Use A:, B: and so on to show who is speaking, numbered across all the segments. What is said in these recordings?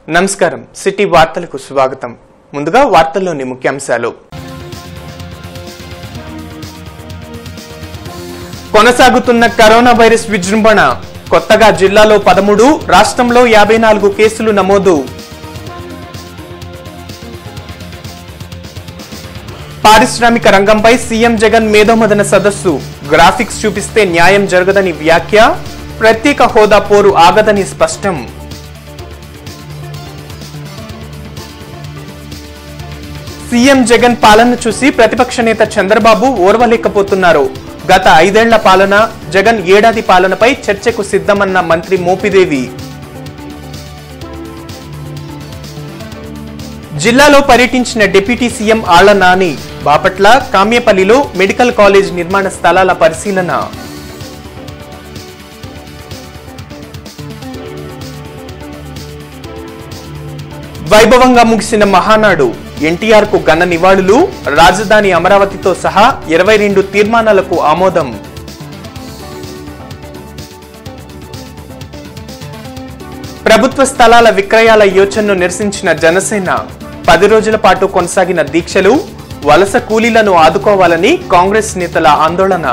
A: నమస్కారం సిటీ వార్తలకు స్వాగతం ముందుగా వార్తల్లోని ముఖ్యాంశాలు కొనసాగుతున్న కరోనా వైరస్ విజృంభణ కొత్తగా జిల్లాలో పదమూడు రాష్ట్రంలో యాభై నాలుగు కేసులు నమోదు పారిశ్రామిక రంగంపై సీఎం జగన్ మేధోమదన సదస్సు గ్రాఫిక్స్ చూపిస్తే న్యాయం జరగదని వ్యాఖ్య ప్రత్యేక హోదా పోరు ఆగదని స్పష్టం సీఎం జగన్ పాలన చూసి ప్రతిపక్ష నేత చంద్రబాబు ఓర్వలేకపోతున్నారు గత ఐదేళ్ల పాలన జగన్ ఏడాది పాలనపై చర్చకు సిద్ధమన్న మంత్రి మోపిదేవి జిల్లాలో పర్యటించిన డిప్యూటీ సీఎం ఆళ్ల నాని బాపట్ల కామ్యపల్లిలో మెడికల్ కాలేజ్ నిర్మాణ స్థలాల పరిశీలన వైభవంగా ముగిసిన మహానాడు ఎన్టీఆర్ కు ఘన నివాళులు రాజధాని అమరావతితో సహా ఇరవై రెండు తీర్మానాలకు ఆమోదం ప్రభుత్వ స్థలాల విక్రయాల యోచనను నిరసించిన జనసేన పది రోజుల పాటు కొనసాగిన దీక్షలు వలస కూలీలను ఆదుకోవాలని కాంగ్రెస్ నేతల ఆందోళన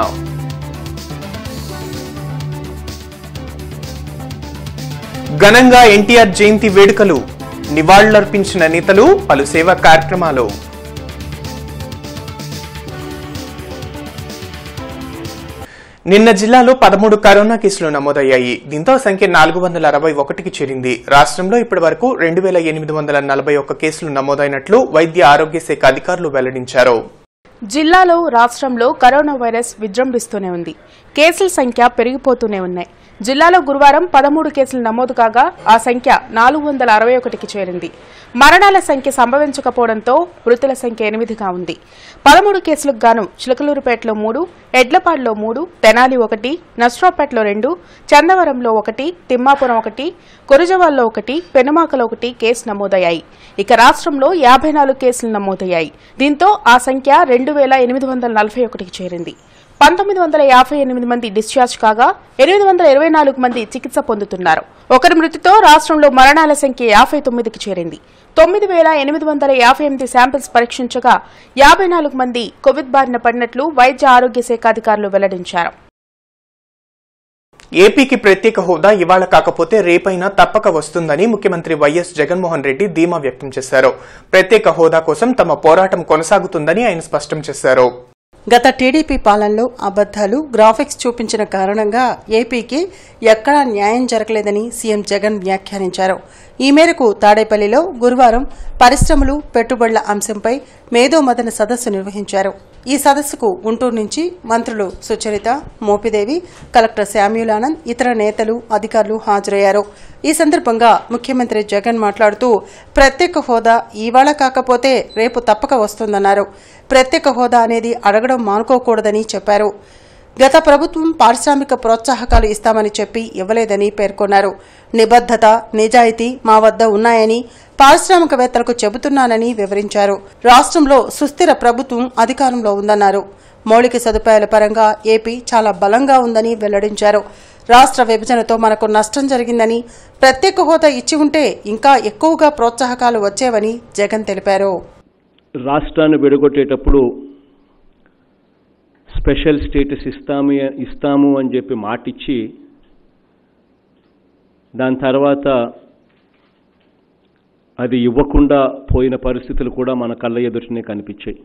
A: ఘనంగా ఎన్టీఆర్ జయంతి వేడుకలు నివాళులర్పించిన నేతలు పలు సేవా కార్యక్రమాలు నిన్న జిల్లాలో పదమూడు కరోనా కేసులు నమోదయ్యాయి దీంతో సంఖ్య నాలుగు వందల అరవై ఒకటికి చేరింది రాష్ట్రంలో ఇప్పటి వరకు రెండు వేల ఎనిమిది వందల నలభై ఒక్క కేసులు నమోదైనట్లు వైద్య ఆరోగ్య శాఖ అధికారులు వెల్లడించారు
B: జిల్లాలో రాష్ట్రంలో కరోనా వైరస్ విజృంభిస్తూనే ఉంది కేసుల సంఖ్య పెరిగిపోతూనే ఉన్నాయి జిల్లాలో గురువారం పదమూడు కేసులు నమోదు కాగా ఆ సంఖ్య నాలుగు వందల అరవై ఒకటికి చేరింది మరణాల సంఖ్య సంభవించకపోవడంతో మృతుల సంఖ్య ఎనిమిదిగా ఉంది పదమూడు కేసులకు గాను చిలకలూరుపేటలో మూడు ఎడ్లపాడులో మూడు తెనాలి ఒకటి నస్రాపేటలో రెండు చందవరంలో ఒకటి తిమ్మాపురం ఒకటి కొరుజవాల్లో ఒకటి పెనుమాకలో ఒకటి కేసు నమోదయ్యాయి ఇక రాష్ట్రంలో యాభై నాలుగు కేసులు నమోదయ్యాయి దీంతో ఆ సంఖ్య రెండు వేల ఎనిమిది వందల నలభై ఒకటికి చేరింది పంతొమ్మిది వందల యాభై ఎనిమిది మంది డిశ్చార్జ్ కాగా ఎనిమిది వందల ఇరవై నాలుగు మంది చికిత్స పొందుతున్నారు ఒకరి మృతితో రాష్ట్రంలో మరణాల సంఖ్య యాభై తొమ్మిదికి చేరింది తొమ్మిది వేల ఎనిమిది వందల యాభై ఎనిమిది శాంపిల్స్ పరీక్షించగా యాభై నాలుగు మంది కోవిడ్ బారిన పడినట్లు వైద్య ఆరోగ్య శాఖ అధికారులు వెల్లడించారు
A: ఏపీకి ప్రత్యేక హోదా ఇవాళ కాకపోతే రేపైనా తప్పక వస్తుందని ముఖ్యమంత్రి వైఎస్ జగన్మోహన్ రెడ్డి ధీమా వ్యక్తం చేశారు ప్రత్యేక హోదా కోసం తమ పోరాటం కొనసాగుతుందని ఆయన స్పష్టం చేశారు
C: గత టీడీపీ పాలనలో అబద్దాలు గ్రాఫిక్స్ చూపించిన కారణంగా ఏపీకి ఎక్కడా న్యాయం జరగలేదని సీఎం జగన్ వ్యాఖ్యానించారు ఈ మేరకు తాడేపల్లిలో గురువారం పరిశ్రమలు పెట్టుబడుల అంశంపై మేధో మదన సదస్సు నిర్వహించారు ఈ సదస్సుకు గుంటూరు నుంచి మంత్రులు సుచరిత మోపిదేవి కలెక్టర్ శామ్యులానంద్ ఇతర నేతలు అధికారులు హాజరయ్యారు ఈ సందర్భంగా ముఖ్యమంత్రి జగన్ మాట్లాడుతూ ప్రత్యేక హోదా ఇవాళ కాకపోతే రేపు తప్పక వస్తుందన్నారు ప్రత్యేక హోదా అనేది అడగడం మానుకోకూడదని చెప్పారు గత ప్రభుత్వం పారిశ్రామిక ప్రోత్సాహకాలు ఇస్తామని చెప్పి ఇవ్వలేదని పేర్కొన్నారు నిబద్ధత నిజాయితీ మా వద్ద ఉన్నాయని పారిశ్రామికవేత్తలకు చెబుతున్నానని వివరించారు రాష్ట్రంలో సుస్థిర ప్రభుత్వం అధికారంలో ఉందన్నారు మౌలిక సదుపాయాల పరంగా ఏపీ చాలా బలంగా ఉందని వెల్లడించారు రాష్ట్ర విభజనతో మనకు నష్టం జరిగిందని ప్రత్యేక హోదా ఇచ్చి ఉంటే ఇంకా ఎక్కువగా ప్రోత్సాహకాలు వచ్చేవని జగన్ తెలిపారు
D: రాష్ట్రాన్ని విడగొట్టేటప్పుడు స్పెషల్ స్టేటస్ ఇస్తాము ఇస్తాము అని చెప్పి మాటిచ్చి దాని తర్వాత అది ఇవ్వకుండా పోయిన పరిస్థితులు కూడా మన కళ్ళ ఎదుటనే కనిపించాయి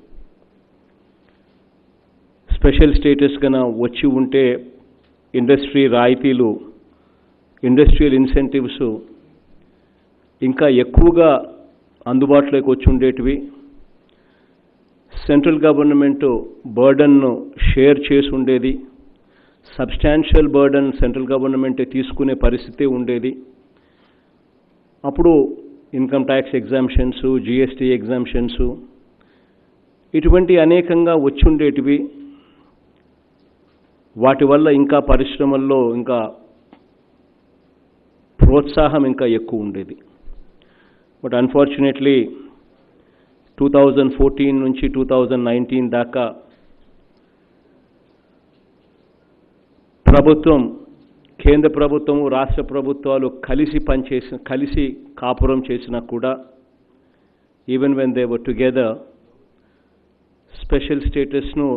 D: స్పెషల్ స్టేటస్ కన్నా వచ్చి ఉంటే ఇండస్ట్రీ రాయితీలు ఇండస్ట్రియల్ ఇన్సెంటివ్స్ ఇంకా ఎక్కువగా అందుబాటులోకి వచ్చి ఉండేటివి సెంట్రల్ గవర్నమెంట్ బర్డన్ను షేర్ చేసి ఉండేది సబ్స్టాన్షియల్ బర్డన్ సెంట్రల్ గవర్నమెంటే తీసుకునే పరిస్థితి ఉండేది అప్పుడు income tax exemptions GST exemptions ఇటువంటి అనేకంగా వచ్చి ఉండేటివి వాటి వల్ల ఇంకా పరిశ్రమల్లో ఇంకా ప్రోత్సాహం ఇంకా ఎక్కువ ఉండేది but unfortunately two thousand fourteen నుంచి టూ థౌజండ్ నైన్టీన్ దాకా ప్రభుత్వం కేంద్ర ప్రభుత్వము రాష్ట్ర ప్రభుత్వాలు కలిసి పనిచేసిన కలిసి కాపురం చేసినా కూడా even when they were together special స్టేటస్ను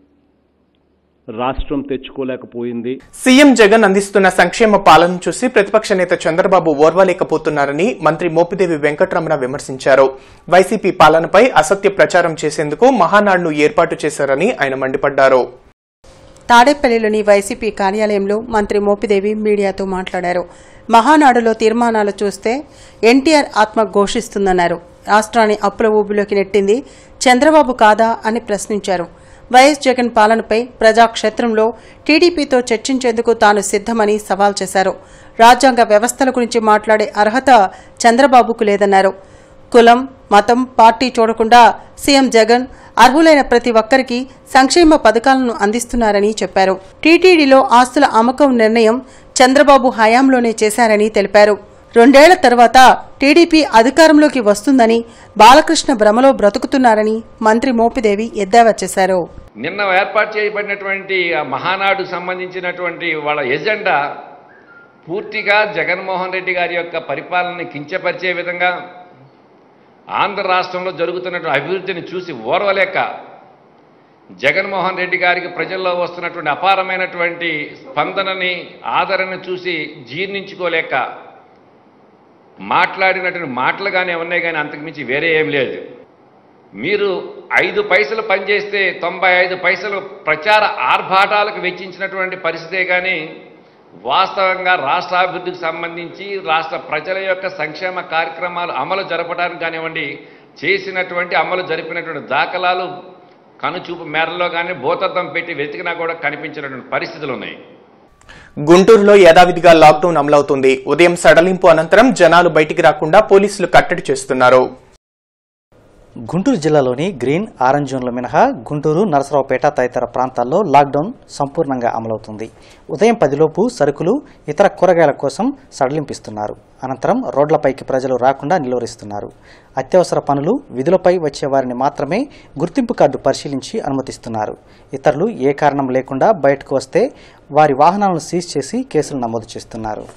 D: రాష్ట్రం తెచ్చుకోలేకపోయింది
A: సీఎం జగన్ అందిస్తున్న సంక్షేమ పాలన చూసి ప్రతిపక్ష నేత చంద్రబాబు ఓర్వలేకపోతున్నారని మంత్రి మోపిదేవి వెంకటరమణ విమర్శించారు వైసీపీ పాలనపై అసత్య ప్రచారం చేసేందుకు మహానాడును ఏర్పాటు చేశారని ఆయన మండిపడ్డారు
C: తాడేపల్లిలోని వైసీపీ కార్యాలయంలో మంత్రి మోపిదేవి మీడియాతో మాట్లాడారు మహానాడులో తీర్మానాలు చూస్తే ఎన్టీఆర్ ఆత్మ ఘోషిస్తుందన్నారు రాష్ట్రాన్ని అప్పుల ఊబిలోకి నెట్టింది చంద్రబాబు కాదా అని ప్రశ్నించారు వైఎస్ జగన్ పాలనపై ప్రజాక్షేత్రంలో టీడీపీతో చర్చించేందుకు తాను సిద్దమని సవాల్ చేశారు రాజ్యాంగ వ్యవస్థల గురించి మాట్లాడే అర్హత చంద్రబాబుకు లేదన్నారు కులం మతం పార్టీ చూడకుండా సీఎం జగన్ అర్హులైన ప్రతి ఒక్కరికి సంక్షేమ పథకాలను అందిస్తున్నారని చెప్పారు టీటీడీలో ఆస్తుల అమ్మకం నిర్ణయం చంద్రబాబు హయాంలోనే చేశారని తెలిపారు రెండేళ్ల తర్వాత టీడీపీ అధికారంలోకి వస్తుందని బాలకృష్ణ భ్రమలో బ్రతుకుతున్నారని మంత్రి మోపిదేవి ఎద్దేవా చేశారు
E: నిన్న ఏర్పాటు చేయబడినటువంటి ఆ మహానాడుకు సంబంధించినటువంటి వాళ్ళ ఎజెండా పూర్తిగా జగన్మోహన్ రెడ్డి గారి యొక్క పరిపాలనని కించపరిచే విధంగా ఆంధ్ర రాష్ట్రంలో జరుగుతున్నటువంటి అభివృద్ధిని చూసి ఓర్వలేక జగన్మోహన్ రెడ్డి గారికి ప్రజల్లో వస్తున్నటువంటి అపారమైనటువంటి స్పందనని ఆదరణ చూసి జీర్ణించుకోలేక మాట్లాడినటువంటి మాటలుగానే ఉన్నాయి కానీ అంతకుమించి వేరే ఏం లేదు మీరు ఐదు పైసలు పనిచేస్తే తొంభై ఐదు పైసలు ప్రచార ఆర్భాటాలకు వెచ్చించినటువంటి పరిస్థితే కానీ వాస్తవంగా రాష్ట్రాభివృద్ధికి సంబంధించి రాష్ట్ర ప్రజల యొక్క సంక్షేమ కార్యక్రమాలు అమలు జరపడానికి కానివ్వండి చేసినటువంటి అమలు జరిపినటువంటి దాఖలాలు కనుచూపు మేరలో కానీ భూతద్దం పెట్టి వెతికినా కూడా కనిపించినటువంటి పరిస్థితులు ఉన్నాయి
A: గుంటూరులో యథావిధిగా లాక్డౌన్ అమలవుతుంది ఉదయం సడలింపు అనంతరం జనాలు బయటికి రాకుండా పోలీసులు కట్టడి చేస్తున్నారు
F: గుంటూరు జిల్లాలోని గ్రీన్ ఆరెంజ్ జోన్ల మినహా గుంటూరు నరసరావుపేట తదితర ప్రాంతాల్లో లాక్డౌన్ సంపూర్ణంగా అమలవుతుంది ఉదయం పదిలోపు సరుకులు ఇతర కూరగాయల కోసం సడలింపిస్తున్నారు అనంతరం రోడ్లపైకి ప్రజలు రాకుండా నిలువరిస్తున్నారు అత్యవసర పనులు విధులపై వచ్చే వారిని మాత్రమే గుర్తింపు కార్డు పరిశీలించి అనుమతిస్తున్నారు ఇతరులు ఏ కారణం లేకుండా బయటకు వస్తే వారి వాహనాలను సీజ్ చేసి కేసులు నమోదు చేస్తున్నారు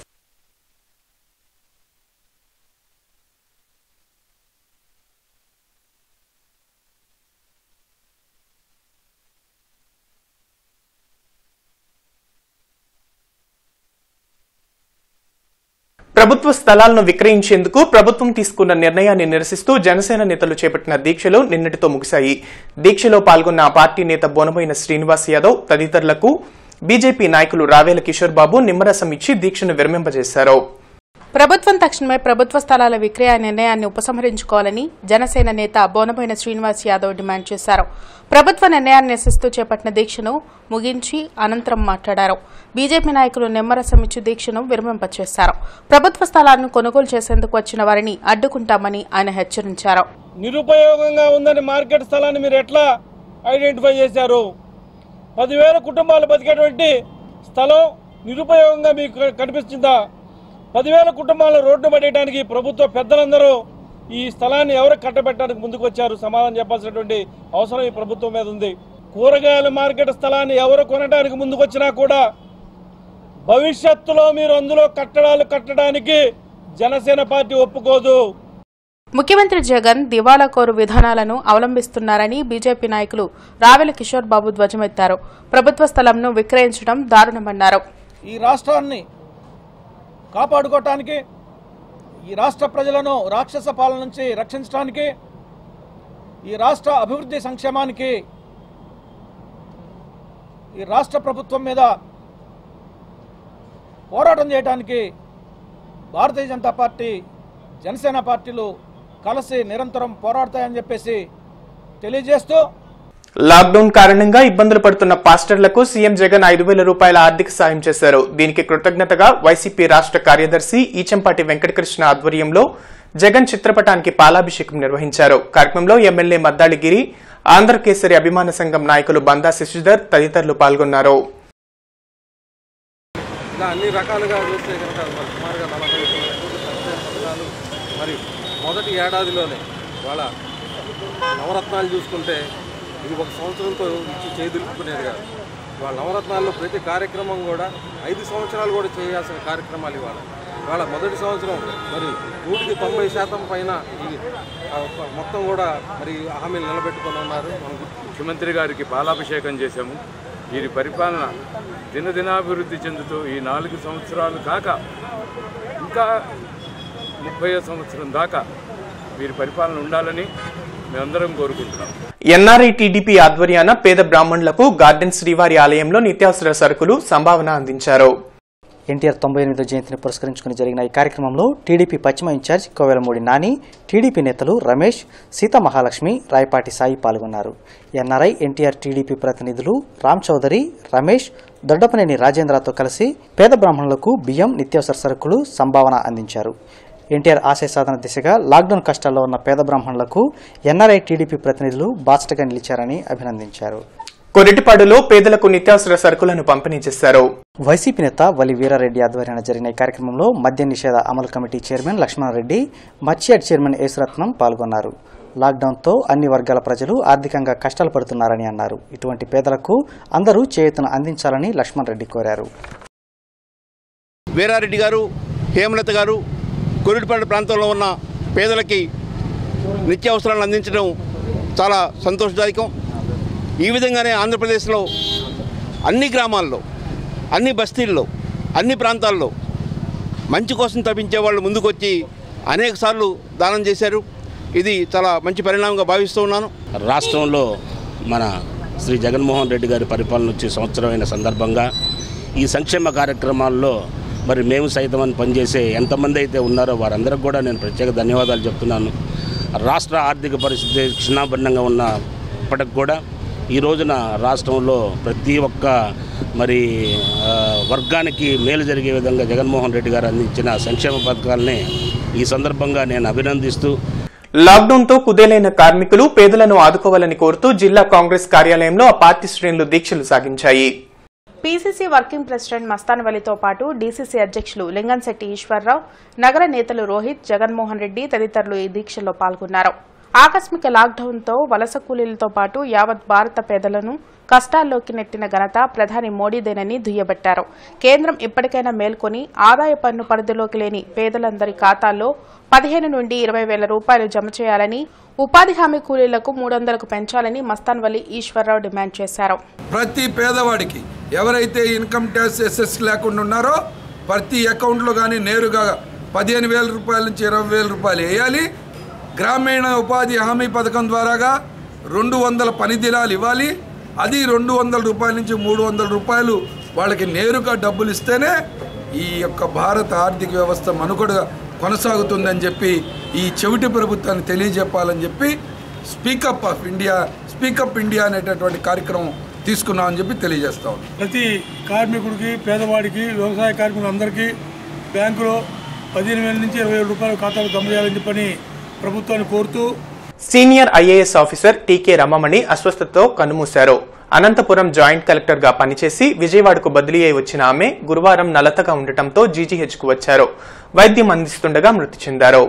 A: ప్రభుత్వ స్థలాలను విక్రయించేందుకు ప్రభుత్వం తీసుకున్న నిర్ణయాన్ని నిరసిస్తూ జనసేన నేతలు చేపట్టిన దీక్షలు నిన్నటితో ముగిశాయి దీక్షలో పాల్గొన్న ఆ పార్టీ నేత బోనబోయిన శ్రీనివాస్ యాదవ్ తదితరులకు బీజేపీ నాయకులు రావేల కిషోర్ బాబు నిమ్మరసం ఇచ్చి దీక్షను విరమింపజేశారు
B: ప్రభుత్వం తక్షణమే ప్రభుత్వ స్థలాల విక్రయ నిర్ణయాన్ని ఉపసంహరించుకోవాలని జనసేన నేత బోనబోయిన శ్రీనివాస్ యాదవ్ డిమాండ్ చేశారు ప్రభుత్వ నిర్ణయాన్ని నిరసిస్తూ చేపట్టిన దీక్షను ముగించి అనంతరం మాట్లాడారు బీజేపీ నాయకులు నిమ్మరసం ఇచ్చి దీక్షను విరమింపచేశారు ప్రభుత్వ స్థలాలను కొనుగోలు చేసేందుకు వచ్చిన వారిని అడ్డుకుంటామని ఆయన హెచ్చరించారు
G: నిరుపయోగంగా ఉందని మార్కెట్ స్థలాన్ని మీరు ఎట్లా ఐడెంటిఫై చేశారు పదివేల కుటుంబాలు బతికేటువంటి స్థలం నిరుపయోగంగా మీకు కనిపిస్తుందా పదివేల కుటుంబాలను రోడ్డు పడేయడానికి ప్రభుత్వ పెద్దలందరూ ఈ స్థలాన్ని ఎవరు కట్టబెట్టడానికి ముందుకు వచ్చారు సమాధానం చెప్పాల్సినటువంటి అవసరం ఈ ప్రభుత్వం మీద ఉంది కూరగాయల మార్కెట్ స్థలాన్ని ఎవరు కొనడానికి ముందుకు వచ్చినా కూడా భవిష్యత్తులో మీరు అందులో కట్టడాలు కట్టడానికి జనసేన పార్టీ ఒప్పుకోదు
B: ముఖ్యమంత్రి జగన్ దివాలా కోరు విధానాలను అవలంబిస్తున్నారని బీజేపీ నాయకులు రావెల కిషోర్ బాబు ధ్వజమెత్తారు ప్రభుత్వ స్థలంను విక్రయించడం దారుణమన్నారు
G: ఈ రాష్ట్రాన్ని కాపాడుకోవటానికి ఈ రాష్ట్ర ప్రజలను రాక్షస పాలన నుంచి రక్షించడానికి ఈ రాష్ట్ర అభివృద్ధి సంక్షేమానికి ఈ రాష్ట్ర ప్రభుత్వం మీద పోరాటం చేయడానికి భారతీయ జనతా పార్టీ జనసేన పార్టీలు కలిసి నిరంతరం పోరాడతాయని చెప్పేసి తెలియజేస్తూ
A: లాక్డౌన్ కారణంగా ఇబ్బందులు పడుతున్న పాస్టర్లకు సీఎం జగన్ ఐదు వేల రూపాయల ఆర్థిక సాయం చేశారు దీనికి కృతజ్ఞతగా వైసీపీ రాష్ట్ర కార్యదర్శి ఈచంపాటి వెంకటకృష్ణ ఆధ్వర్యంలో జగన్ చిత్రపటానికి పాలాభిషేకం నిర్వహించారు కార్యక్రమంలో ఎమ్మెల్యే మద్దాళిగిరి ఆంధ్రకేసరి అభిమాన సంఘం నాయకులు బందా శశిధర్ తదితరులు పాల్గొన్నారు
H: ఇలా అన్ని రకాలుగా చూస్తే కనుక మరి సుమారుగా నలభై తొమ్మిది కోట్ల సంక్షేమ పథకాలు మరి మొదటి ఏడాదిలోనే వాళ్ళ నవరత్నాలు చూసుకుంటే ఇది ఒక సంవత్సరంతో ఇచ్చి చేదులుపుకునేది కాదు వాళ్ళ నవరత్నాల్లో ప్రతి కార్యక్రమం కూడా ఐదు సంవత్సరాలు కూడా చేయాల్సిన కార్యక్రమాలు ఇవాళ ఇవాళ మొదటి సంవత్సరం మరి నూటికి తొంభై శాతం పైన ఈ ఆ, మొత్తం కూడా మరి హామీలు నిలబెట్టుకొని ఉన్నారు మనం గుర్తు-
I: ముఖ్యమంత్రి గారికి పాలాభిషేకం చేశాము వీరి పరిపాలన దినదినాభివృద్ధి చెందుతూ ఈ నాలుగు సంవత్సరాలు కాక ఇంకా ముప్పై సంవత్సరం దాకా వీరి పరిపాలన ఉండాలని మేమందరం కోరుకుంటున్నాం
A: ఎన్ఆర్ఐ టీడీపీ ఆధ్వర్యాన పేద బ్రాహ్మణులకు గార్డెన్ శ్రీవారి ఆలయంలో నిత్యావసర సరుకులు సంభావన అందించారు
F: ఎన్టీఆర్ తొంభై ఎనిమిదో జయంతిని పురస్కరించుకుని జరిగిన ఈ కార్యక్రమంలో టీడీపీ పశ్చిమ ఇన్ఛార్జ్ కోవెలమూడి నాని టీడీపీ నేతలు రమేష్ సీతా మహాలక్ష్మి రాయపాటి సాయి పాల్గొన్నారు ఎన్ఆర్ఐ ఎన్టీఆర్ టీడీపీ ప్రతినిధులు రామ్ చౌదరి రమేష్ దొడ్డపనేని రాజేంద్రతో కలిసి పేద బ్రాహ్మణులకు బియ్యం నిత్యావసర సరుకులు సంభావన అందించారు ఎన్టీఆర్ ఆశయ సాధన దిశగా లాక్డౌన్ కష్టాల్లో ఉన్న పేద బ్రాహ్మణులకు ఎన్ఆర్ఐ టీడీపీ ప్రతినిధులు బాసటగా నిలిచారని అభినందించారు
A: కొరిటిపాడులో పేదలకు నిత్యావసర సరుకులను పంపిణీ చేశారు
F: వైసీపీ నేత వలి వీరారెడ్డి ఆధ్వర్యాన జరిగిన ఈ కార్యక్రమంలో మద్య నిషేధ అమలు కమిటీ చైర్మన్ లక్ష్మణరెడ్డి మర్చియాడ్ చైర్మన్ యేసురత్నం పాల్గొన్నారు లాక్డౌన్తో అన్ని వర్గాల ప్రజలు ఆర్థికంగా కష్టాలు పడుతున్నారని అన్నారు ఇటువంటి పేదలకు అందరూ చేయూతను అందించాలని లక్ష్మణ్ రెడ్డి కోరారు
J: వీరారెడ్డి గారు హేమలత గారు కొరిటిపాడు ప్రాంతంలో ఉన్న పేదలకి నిత్యావసరాలను అందించడం చాలా సంతోషదాయకం ఈ విధంగానే ఆంధ్రప్రదేశ్లో అన్ని గ్రామాల్లో అన్ని బస్తీల్లో అన్ని ప్రాంతాల్లో మంచి కోసం తప్పించే వాళ్ళు ముందుకొచ్చి అనేక సార్లు దానం చేశారు ఇది చాలా మంచి పరిణామంగా భావిస్తూ ఉన్నాను
K: రాష్ట్రంలో మన శ్రీ జగన్మోహన్ రెడ్డి గారి పరిపాలన వచ్చే సంవత్సరమైన సందర్భంగా ఈ సంక్షేమ కార్యక్రమాల్లో మరి మేము సైతం అని పనిచేసే ఎంతమంది అయితే ఉన్నారో వారందరికి కూడా నేను ప్రత్యేక ధన్యవాదాలు చెప్తున్నాను రాష్ట్ర ఆర్థిక పరిస్థితి క్షిణాభిన్నంగా ఉన్నప్పటికి కూడా ఈ రోజున రాష్ట్రంలో ప్రతి ఒక్క మరి ఆ, వర్గానికి మేలు జరిగే విధంగా జగన్మోహన్ రెడ్డి గారు అందించిన సంక్షేమ పథకాలని ఈ సందర్భంగా నేను అభినందిస్తూ
A: లాక్డౌన్ తో కుదేలైన కార్మికులు పేదలను ఆదుకోవాలని కోరుతూ జిల్లా కాంగ్రెస్ కార్యాలయంలో ఆ పార్టీ శ్రేణులు దీక్షలు సాగించాయి
B: పీసీసీ వర్కింగ్ ప్రెసిడెంట్ మస్తాన్ వలితో పాటు డీసీసీ అధ్యక్షులు లింగంశెట్టి ఈశ్వరరావు నగర నేతలు రోహిత్ జగన్మోహన్ రెడ్డి తదితరులు ఈ దీక్షలో పాల్గొన్నారు ఆకస్మిక లాక్డౌన్తో వలస కూలీలతో పాటు యావత్ భారత పేదలను కష్టాల్లోకి నెట్టిన ఘనత ప్రధాని మోడీదేనని దుయ్యబట్టారు కేంద్రం ఇప్పటికైనా మేల్కొని ఆదాయ పన్ను పరిధిలోకి లేని పేదలందరి ఖాతాల్లో పదిహేను నుండి ఇరవై వేల రూపాయలు జమ చేయాలని ఉపాధి హామీ కూలీలకు మూడు వందలకు పెంచాలని మస్తాన్ వలి ఈశ్వరరావు డిమాండ్ చేశారు
L: ప్రతి పేదవాడికి ఎవరైతే ఇన్కమ్ ట్యాక్స్ ఎస్ఎస్ లేకుండా ఉన్నారో ప్రతి అకౌంట్లో కానీ నేరుగా పదిహేను వేల రూపాయల నుంచి ఇరవై వేల రూపాయలు వేయాలి గ్రామీణ ఉపాధి హామీ పథకం ద్వారాగా రెండు వందల పని దినాలు ఇవ్వాలి అది రెండు వందల రూపాయల నుంచి మూడు వందల రూపాయలు వాళ్ళకి నేరుగా డబ్బులు ఇస్తేనే ఈ యొక్క భారత ఆర్థిక వ్యవస్థ మనుగడ కొనసాగుతుందని చెప్పి ఈ చెవిటి ప్రభుత్వాన్ని తెలియజెప్పాలని చెప్పి speak up of India speak up India అనేటటువంటి కార్యక్రమం తీసుకున్నామని చెప్పి తెలియజేస్తా ఉన్నాం
G: ప్రతి కార్మికుడికి పేదవాడికి వ్యవసాయ కార్మికులందరికీ బ్యాంకులో పదిహేను వేల నుంచి ఇరవై వేల రూపాయల ఖాతాలు జమ చేయాలని చెప్పని ప్రభుత్వాన్ని కోరుతూ
A: senior IAS officer TK Ramamani అస్వస్థతతో కన్నుమూశారు అనంతపురం జాయింట్ కలెక్టర్ గా పనిచేసి విజయవాడకు బదిలీ అయి వచ్చిన ఆమె గురువారం నలతగా ఉండటంతో జీజీహెచ్ కు వచ్చారు వైద్యం అందిస్తుండగా మృతి చెందారు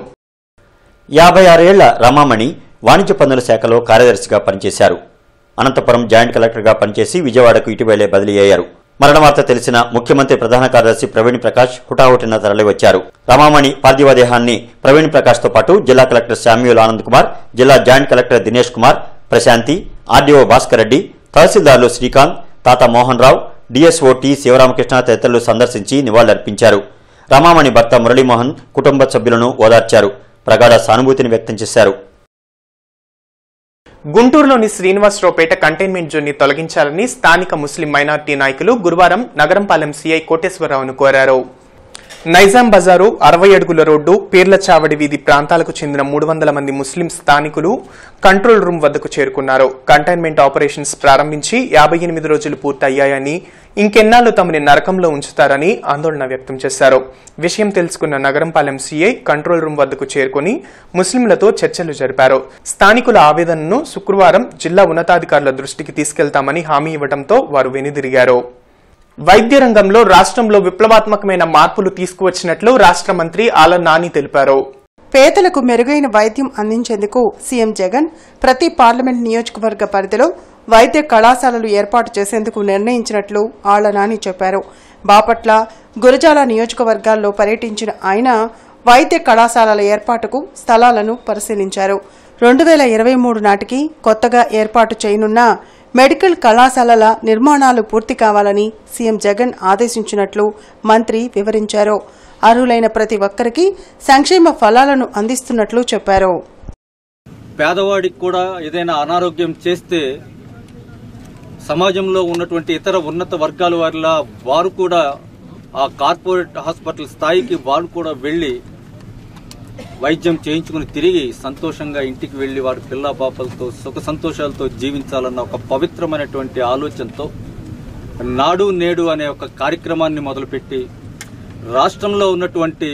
M: యాభై ఆరేళ్ల రమామణి వాణిజ్య పన్నుల శాఖలో కార్యదర్శిగా పనిచేశారు అనంతపురం జాయింట్ కలెక్టర్గా పనిచేసి విజయవాడకు ఇటీవలే బదిలీ అయ్యారు మరణ వార్త తెలిసిన ముఖ్యమంత్రి ప్రధాన కార్యదర్శి ప్రవీణ్ ప్రకాష్ హుటాహుటిన తరలివచ్చారు రమామణి పార్థివ దేహాన్ని ప్రవీణ్ ప్రకాష్ తో పాటు జిల్లా కలెక్టర్ శామ్యూల్ ఆనంద్ కుమార్ జిల్లా joint collector Dinesh Kumar Prashanti RDO Bhaskar Reddy తహసీల్దార్లు శ్రీకాంత్ తాత మోహన్ రావు డిఎస్ఓ టి శివరామకృష్ణ తదితరులు సందర్శించి నివాళులర్పించారు రమామణి భర్త మురళీమోహన్ కుటుంబ సభ్యులను ఓదార్చారు ప్రగాఢ సానుభూతిని వ్యక్తం చేశారు
A: గుంటూరులోని శ్రీనివాసరావుపేట కంటైన్మెంట్ జోన్ ని తొలగించాలని స్థానిక ముస్లిం మైనార్టీ నాయకులు గురువారం నగరంపాలెం సీఐ కోటేశ్వరరావును కోరారు నైజాం బజారు అరవై అడుగుల రోడ్డు పీర్ల చావడి వీధి ప్రాంతాలకు చెందిన మూడు వందల మంది ముస్లిం స్థానికులు కంట్రోల్ రూమ్ వద్దకు చేరుకున్నారు కంటైన్మెంట్ ఆపరేషన్స్ ప్రారంభించి యాభై ఎనిమిది రోజులు పూర్తయ్యాయని ఇంకెన్నాళ్లు తమని నరకంలో ఉంచుతారని ఆందోళన వ్యక్తం చేశారు విషయం తెలుసుకున్న నగరంపాలెం సీఐ కంట్రోల్ రూమ్ వద్దకు చేరుకుని ముస్లింలతో చర్చలు జరిపారు స్థానికుల ఆవేదనను శుక్రవారం జిల్లా ఉన్నతాధికారుల దృష్టికి తీసుకెళ్తామని హామీ ఇవ్వడంతో వారు వెనుదిరిగారు వైద్య రంగంలో రాష్ట్రంలో విప్లవాత్మకమైన మార్పులు తీసుకువచ్చినట్లు రాష్ట్ర మంత్రి ఆల నాని తెలిపారు
C: పేదలకు మెరుగైన వైద్యం అందించేందుకు సీఎం జగన్ ప్రతి పార్లమెంట్ నియోజకవర్గ పరిధిలో వైద్య కళాశాలలు ఏర్పాటు చేసేందుకు నిర్ణయించినట్లు ఆళ్ల నాని చెప్పారు బాపట్ల గురజాల నియోజకవర్గాల్లో పర్యటించిన ఆయన వైద్య కళాశాలల ఏర్పాటుకు స్థలాలను పరిశీలించారు రెండు వేల ఇరవై మూడు నాటికి కొత్తగా ఏర్పాటు చేయనున్న మెడికల్ కళాశాలల నిర్మాణాలు పూర్తి కావాలని సీఎం జగన్ ఆదేశించినట్లు మంత్రి వివరించారు అర్హులైన ప్రతి ఒక్కరికి సంక్షేమ ఫలాలను అందిస్తున్నట్లు చెప్పారు
N: పేదవాడికి కూడా ఏదైనా అనారోగ్యం చేస్తే సమాజంలో ఉన్నటువంటి ఇతర ఉన్నత వర్గాల వారిలా వారు కూడా ఆ కార్పొరేట్ హాస్పిటల్ స్థాయికి వారు కూడా వెళ్లి వైద్యం చేయించుకుని తిరిగి సంతోషంగా ఇంటికి వెళ్లి వారి పిల్ల పాపలతో సుఖ సంతోషాలతో జీవించాలన్న ఒక పవిత్రమైనటువంటి ఆలోచనతో నాడు నేడు అనే ఒక కార్యక్రమాన్ని మొదలుపెట్టి రాష్ట్రంలో ఉన్నటువంటి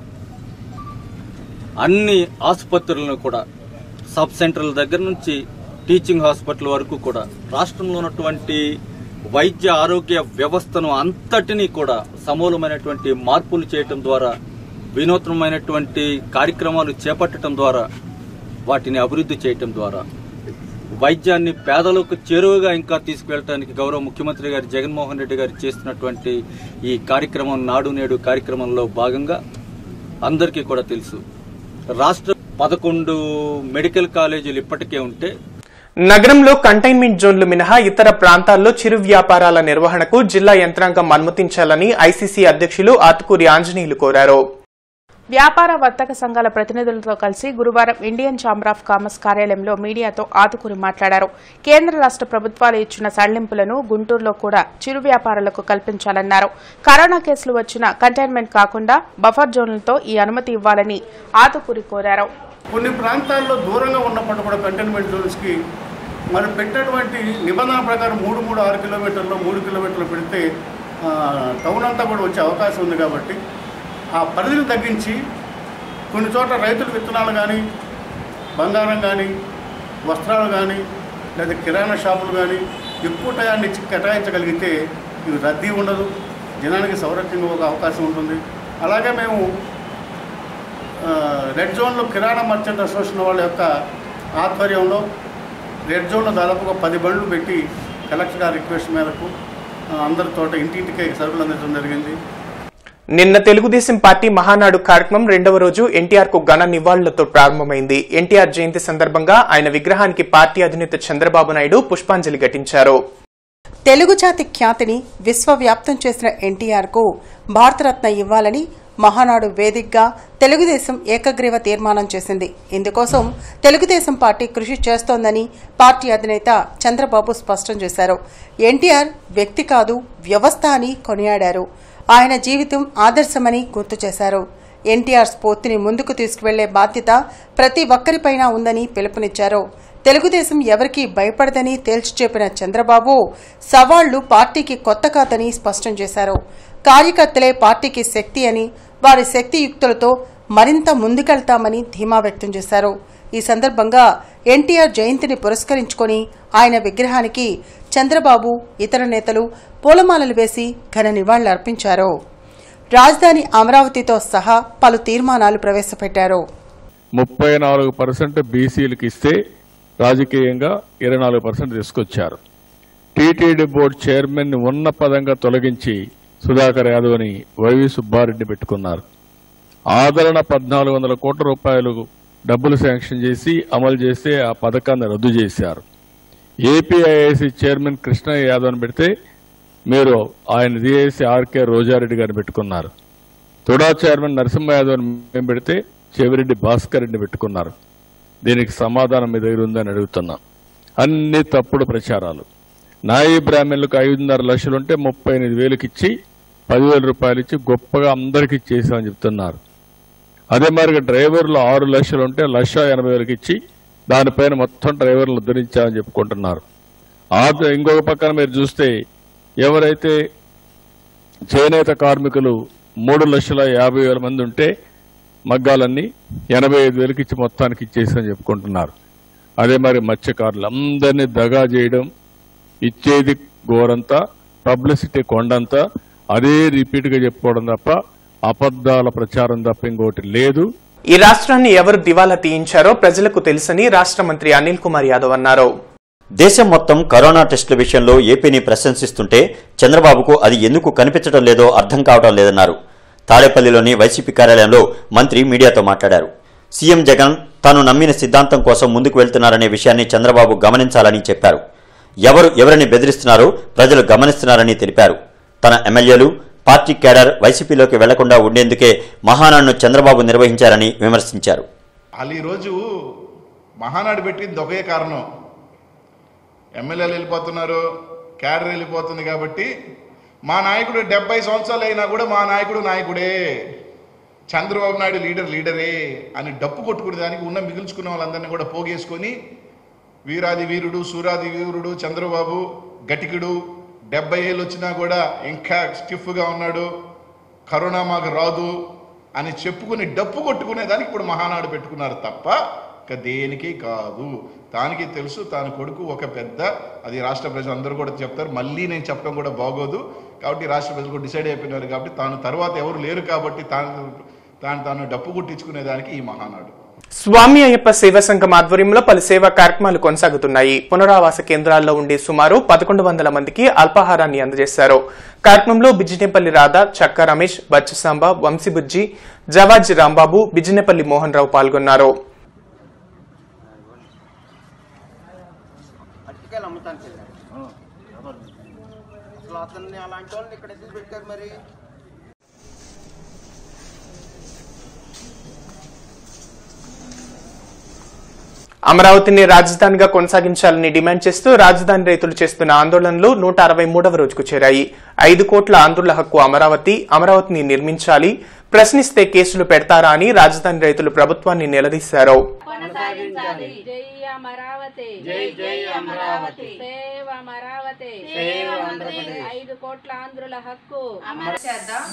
N: అన్ని ఆసుపత్రులను కూడా సబ్ సెంటర్ల దగ్గర నుంచి టీచింగ్ హాస్పిటల్ వరకు కూడా రాష్ట్రంలో ఉన్నటువంటి వైద్య ఆరోగ్య వ్యవస్థను అంతటినీ కూడా సమూలమైనటువంటి మార్పులు చేయటం ద్వారా వినూత్నమైనటువంటి కార్యక్రమాలు చేపట్టడం ద్వారా వాటిని అభివృద్ధి చేయటం ద్వారా వైద్యాన్ని పేదలకు చేరువగా ఇంకా తీసుకువెళ్ళడానికి గౌరవ ముఖ్యమంత్రి గారు జగన్మోహన్ రెడ్డి గారు చేస్తున్నటువంటి ఈ కార్యక్రమం నాడు నేడు కార్యక్రమంలో భాగంగా అందరికీ కూడా తెలుసు రాష్ట్ర పదకొండు మెడికల్ కాలేజీలు ఇప్పటికే ఉంటే
A: నగరంలో కంటైన్మెంట్ జోన్లు మినహా ఇతర ప్రాంతాల్లో చిరు వ్యాపారాల నిర్వహణకు జిల్లా యంత్రాంగం అనుమతించాలని ఐసీసీ అధ్యక్షులు ఆతుకూరి ఆంజనేయులు కోరారు
B: వ్యాపార వర్తక సంఘాల ప్రతినిధులతో కలిసి గురువారం ఇండియన్ ఛాంబర్ ఆఫ్ కామర్స్ కార్యాలయంలో మీడియాతో ఆతుకూరి మాట్లాడారు కేంద్ర రాష్ట ప్రభుత్వాలు ఇచ్చిన సడలింపులను గుంటూరులో కూడా చిరు వ్యాపారులకు కల్పించాలన్నారు కరోనా కేసులు వచ్చిన కంటైన్మెంట్ కాకుండా బఫర్ జోన్లతో ఈ అనుమతి ఇవ్వాలని ఆతుకూరి కోరారు
O: కొన్ని ప్రాంతాల్లో దూరంగా ఉన్నప్పుడు కూడా కంటైన్మెంట్ జోన్స్కి మరి పెట్టినటువంటి నిబంధన ప్రకారం మూడు మూడు ఆరు కిలోమీటర్లు మూడు కిలోమీటర్లు పెడితే ఆ, టౌన్ అంతా కూడా వచ్చే అవకాశం ఉంది కాబట్టి ఆ పరిధిని తగ్గించి కొన్ని చోట్ల రైతుల విత్తనాలు కానీ బంగారం కానీ వస్త్రాలు కానీ లేదా కిరాణా షాపులు కానీ ఎక్కువ టయాన్ని ఇచ్చి కేటాయించగలిగితే ఇవి రద్దీ ఉండదు జనానికి సౌరభ్యంగా ఒక అవకాశం ఉంటుంది అలాగే మేము ఆ, రెడ్ జోన్లో కిరాణా మర్చెంట్ అసోసియేషన్ వాళ్ళ యొక్క ఆధ్వర్యంలో రెడ్ జోన్లో దాదాపుగా పది బండ్లు పెట్టి కలెక్టర్ గారి రిక్వెస్ట్ మేరకు ఆ, అందరి తోట ఇంటింటికి సరుకులు అందించడం జరిగింది
A: నిన్న తెలుగుదేశం పార్టీ మహానాడు కార్యక్రమం రెండవ రోజు ఎన్టీఆర్ కు ఘన నివాళులతో ప్రారంభమైంది ఎన్టీఆర్ జయంతి సందర్భంగా ఆయన విగ్రహానికి పార్టీ అధినేత చంద్రబాబు నాయుడు పుష్పాంజలి ఘటించారు
C: తెలుగు జాతి ఖ్యాతిని విశ్వవ్యాప్తం చేసిన ఎన్టీఆర్కు భారతరత్న ఇవ్వాలని మహానాడు వేదికగా తెలుగుదేశం ఏకగ్రీవ తీర్మానం చేసింది ఇందుకోసం తెలుగుదేశం పార్టీ కృషి చేస్తోందని పార్టీ అధినేత చంద్రబాబు స్పష్టం చేశారు ఎన్టీఆర్ వ్యక్తి కాదు వ్యవస్థ అని కొనియాడారు ఆయన జీవితం ఆదర్శమని గుర్తు చేశారు ఎన్టీఆర్ స్ఫూర్తిని ముందుకు తీసుకువెళ్లే బాధ్యత ప్రతి ఒక్కరిపైనా ఉందని పిలుపునిచ్చారు తెలుగుదేశం ఎవరికీ భయపడదని తేల్చి చెప్పిన చంద్రబాబు సవాళ్లు పార్టీకి కొత్త కాదని స్పష్టం చేశారు కార్యకర్తలే పార్టీకి శక్తి అని వారి శక్తియుక్తులతో మరింత ముందుకెళ్తామని ధీమా వ్యక్తం చేశారు ఈ సందర్భంగా ఎన్టీఆర్ జయంతిని పురస్కరించుకొని ఆయన విగ్రహానికి చంద్రబాబు ఇతర నేతలు పూలమాలలు వేసి ఘన నివాళులర్పించారు రాజధాని అమరావతితో సహా పలు తీర్మానాలు ప్రవేశపెట్టారు
I: ముప్పై నాలుగు పర్సెంట్ బీసీలకు ఇస్తే రాజకీయంగా ఇరవై నాలుగు పర్సెంట్ తీసుకొచ్చారు టీటీడీ బోర్డు చైర్మన్ ని ఉన్న పదంగా తొలగించి సుధాకర్ యాదవ్ని వైవి సుబ్బారెడ్డి పెట్టుకున్నారు ఆదరణ పద్నాలుగు వందల కోట్ల రూపాయలు డబ్బులు శాంక్షన్ చేసి అమలు చేస్తే ఆ పథకాన్ని రద్దు చేశారు ఏపీఐఐసి చైర్మన్ కృష్ణయ్య యాదవ్ని పెడితే మీరు ఆయన తీసేసి ఆర్కే రోజారెడ్డి గారిని పెట్టుకున్నారు తుడా చైర్మన్ నరసింహ యాదవ్ని మేము పెడితే చెవిరెడ్డి భాస్కర్ రెడ్డిని పెట్టుకున్నారు దీనికి సమాధానం మీ దగ్గర ఉందని అడుగుతున్నా అన్ని తప్పుడు ప్రచారాలు నాయి బ్రాహ్మణులకు ఐదున్నర లక్షలు ఉంటే ముప్పై ఎనిమిది వేలకు ఇచ్చి పదివేల రూపాయలు ఇచ్చి గొప్పగా అందరికీ ఇచ్చేసామని చెప్తున్నారు అదే మరి డ్రైవర్లు ఆరు లక్షలు ఉంటే లక్ష ఎనభై వేలకు ఇచ్చి దానిపైన మొత్తం డ్రైవర్లు ఉద్ధరించామని చెప్పుకుంటున్నారు ఆ ఇంకొక పక్కన మీరు చూస్తే ఎవరైతే చేనేత కార్మికులు మూడు లక్షల యాభై వేల మంది ఉంటే మగ్గాలన్నీ ఎనభై ఐదు వేలకు ఇచ్చి మొత్తానికి ఇచ్చేసని చెప్పుకుంటున్నారు అదే మరి మత్స్యకారులు అందరినీ దగా చేయడం ఇచ్చేది గోరంతా పబ్లిసిటీ కొండంతా అదే రిపీట్ గా చెప్పుకోవడం తప్ప అబద్దాల ప్రచారం తప్ప ఇంకోటి లేదు
A: ఈ రాష్ట్రాన్ని ఎవరు దివాలా తీయించారో ప్రజలకు తెలుసని రాష్ట్ర మంత్రి అనిల్ కుమార్ యాదవ్ అన్నారు
M: దేశం మొత్తం కరోనా టెస్టుల విషయంలో ఏపీని ప్రశంసిస్తుంటే చంద్రబాబుకు అది ఎందుకు కనిపించడం లేదో అర్థం కావడం లేదన్నారు తాడేపల్లిలోని వైసీపీ కార్యాలయంలో మంత్రి మీడియాతో మాట్లాడారు సీఎం జగన్ తాను నమ్మిన సిద్ధాంతం కోసం ముందుకు వెళ్తున్నారనే విషయాన్ని చంద్రబాబు గమనించాలని చెప్పారు ఎవరు ఎవరిని బెదిరిస్తున్నారో ప్రజలు గమనిస్తున్నారని తెలిపారు తన ఎమ్మెల్యేలు పార్టీ కేడర్ వైసీపీలోకి వెళ్లకుండా ఉండేందుకే మహానాడును చంద్రబాబు నిర్వహించారని విమర్శించారు
P: వాళ్ళు ఈరోజు మహానాడు పెట్టింది ఒకే కారణం ఎమ్మెల్యేలు వెళ్ళిపోతున్నారు క్యాడర్ వెళ్ళిపోతుంది కాబట్టి మా నాయకుడు డెబ్బై సంవత్సరాలు అయినా కూడా మా నాయకుడు నాయకుడే చంద్రబాబు నాయుడు లీడర్ లీడరే అని డప్పు కొట్టుకునే దానికి ఉన్న మిగుల్చుకున్న వాళ్ళందరినీ కూడా పోగేసుకొని వీరాది వీరుడు సూరాది వీరుడు చంద్రబాబు గటికుడు డెబ్బై ఏళ్ళు వచ్చినా కూడా ఇంకా స్టిఫ్గా ఉన్నాడు కరోనా మాకు రాదు అని చెప్పుకుని డప్పు కొట్టుకునే దానికి ఇప్పుడు మహానాడు పెట్టుకున్నారు తప్ప ఇక దేనికి కాదు దానికి తెలుసు తాను కొడుకు ఒక పెద్ద అది రాష్ట్ర ప్రజలు అందరూ కూడా చెప్తారు మళ్ళీ నేను చెప్పడం కూడా బాగోదు కాబట్టి రాష్ట్ర ప్రజలు కూడా డిసైడ్ అయిపోయినారు కాబట్టి తాను తర్వాత ఎవరు లేరు కాబట్టి తాను తాను తాను డప్పు కొట్టించుకునే దానికి ఈ మహానాడు
A: స్వామి అయ్యప్ప సేవా సంఘం ఆధ్వర్యంలో పలు సేవా కార్యక్రమాలు కొనసాగుతున్నాయి పునరావాస కేంద్రాల్లో ఉండే సుమారు పదకొండు వందల మందికి అల్పాహారాన్ని అందజేశారు కార్యక్రమంలో బిజినేపల్లి రాధా చక్క రమేష్ బచ్చసాంబ వంశీబుజ్జి జవాజీ రాంబాబు బిజినేపల్లి మోహన్ రావు పాల్గొన్నారు
Q: అరటికాయలు అమ్ముతానికి వెళ్ళారు అసలు అతన్ని అలాంటి వాళ్ళని ఇక్కడ ఎందుకు పెట్టారు మరి
A: అమరావతిని రాజధానిగా కొనసాగించాలని డిమాండ్ చేస్తూ రాజధాని రైతులు చేస్తున్న ఆందోళనలు నూట అరవై మూడవ రోజుకు చేరాయి ఐదు కోట్ల ఆంధ్రుల హక్కు అమరావతి అమరావతిని నిర్మించాలి ప్రశ్నిస్తే కేసులు పెడతారా అని రాజధాని రైతులు ప్రభుత్వాన్ని నిలదీశారు
R: కొనసాగించాలి జై అమరావతి జై జై అమరావతి సేవ అమరావతి
Q: సేవ ఆంధ్రప్రదేశ్.
R: ఐదు కోట్ల ఆంధ్రుల హక్కు
S: అమలు చేద్దాం